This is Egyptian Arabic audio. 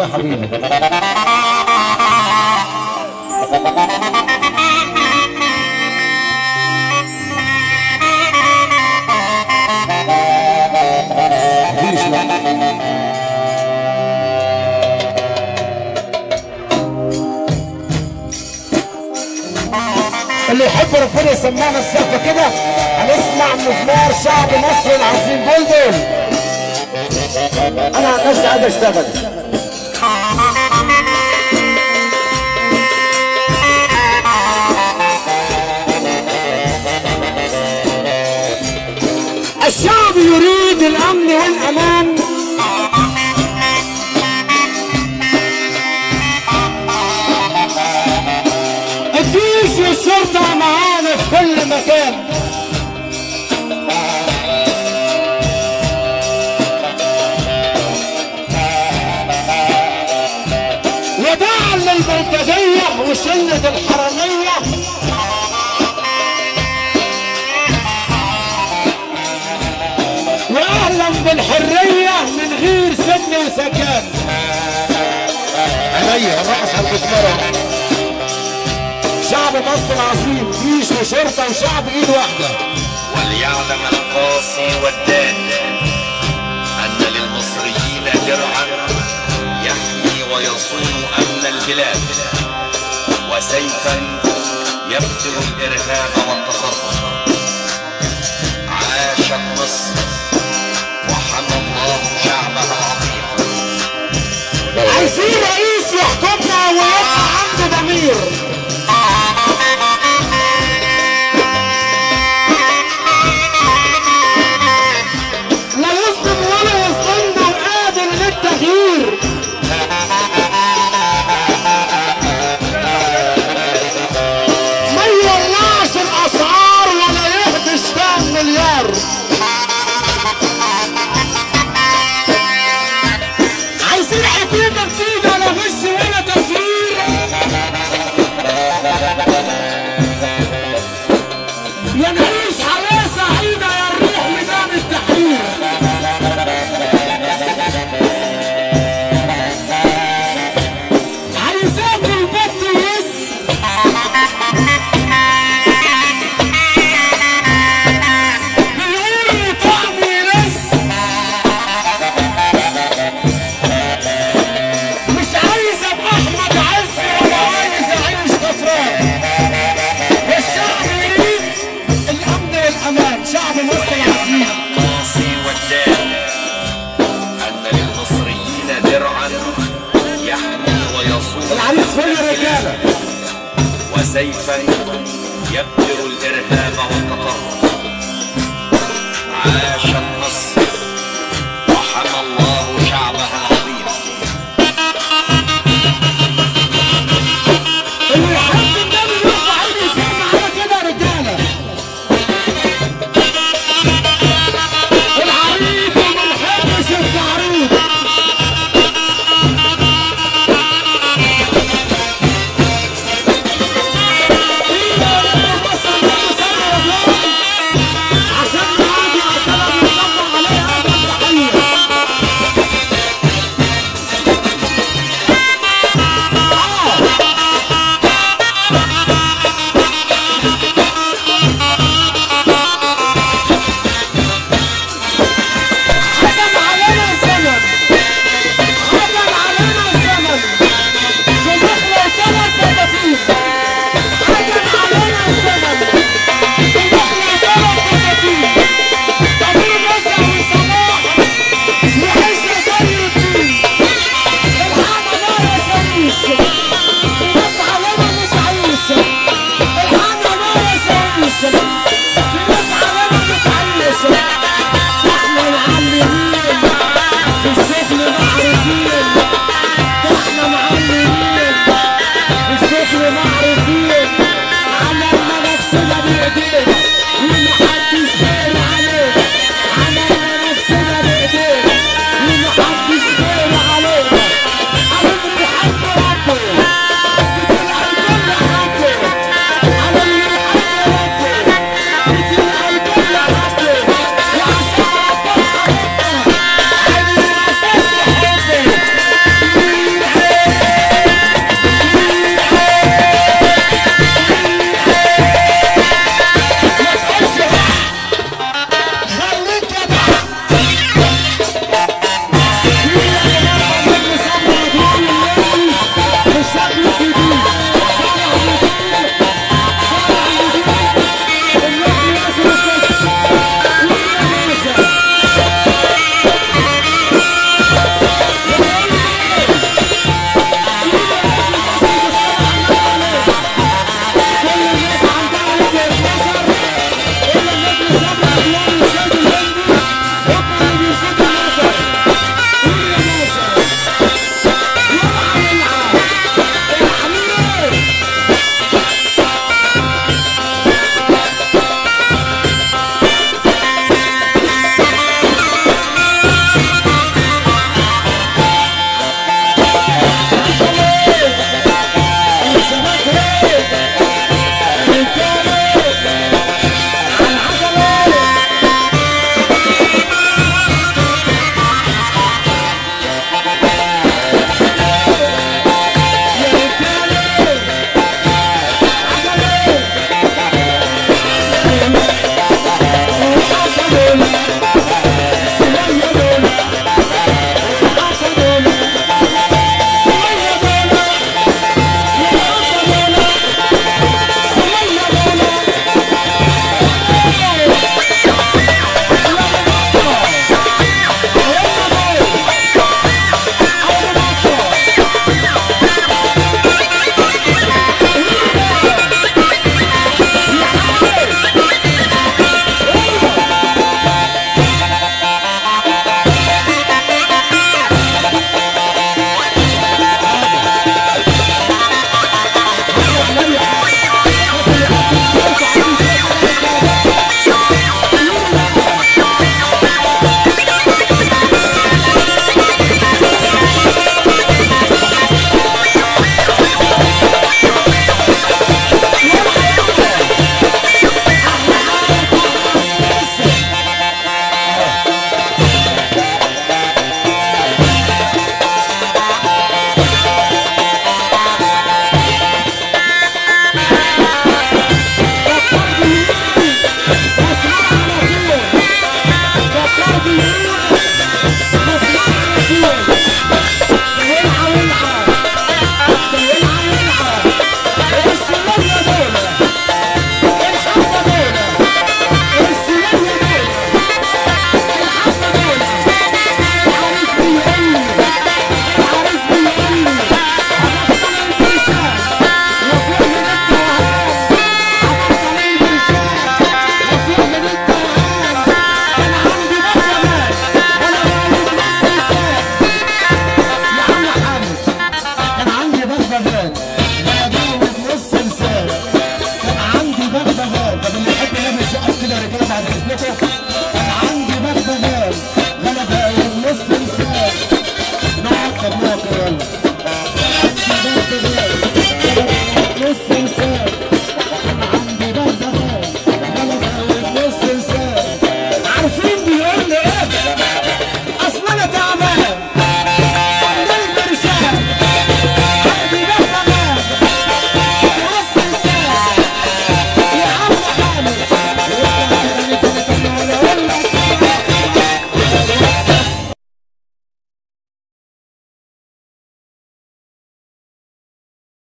يا حبيبي مفيش لا اللي يحب ربنا يسمعنا السقفه كده هنسمع مزمار شعب مصر العظيم بلبل انا عن نفسي عايز اشتغل الشعب يريد الامن والامان الجيش والشرطه معانا في كل مكان وداعا للبلطجيه وشله الحراميه واهلا بالحريه من غير سن وسكان عينيا الرقص على الكزمره شعب مصر العظيم جيش وشرطه وشعب ايد واحده وليعلم القاسي والدان أن للمصريين درعا يحمي ويصون أمن البلاد وسيفا يبتر الإرهاب والتخرب عاشت مصر وحمى الله شعبها العظيم عايزين رئيس يحكمنا ويبقى عنده ضمير لا يظلم ولا يظلمنا وقادر للتغيير ما يولعش الاسعار ولا يهدش كام مليار عايزين حكومة جديدة لا غش ولا تزوير يا نعيش حياة سعيدة يا نروح ميدان التحرير عايزاك البط يس بيقولوا طعم يرس مش عايز ابقى احمد عز ولا عايز اعيش خسران الشعب يريد الامن والامان شعب مصر العظيم القاسي والدان أن للمصريين درعا يحمي ويصون العريس فين الرجاله وسيفا يبتر الإرهاب والتطرف عاشت مصر وحمى الله شعبها العظيم اللي يحب النبي يرفع ايده فوق معانا كده يا رجاله العريض وما نحبش التعريض عشان نعدي عشان نصبح باقي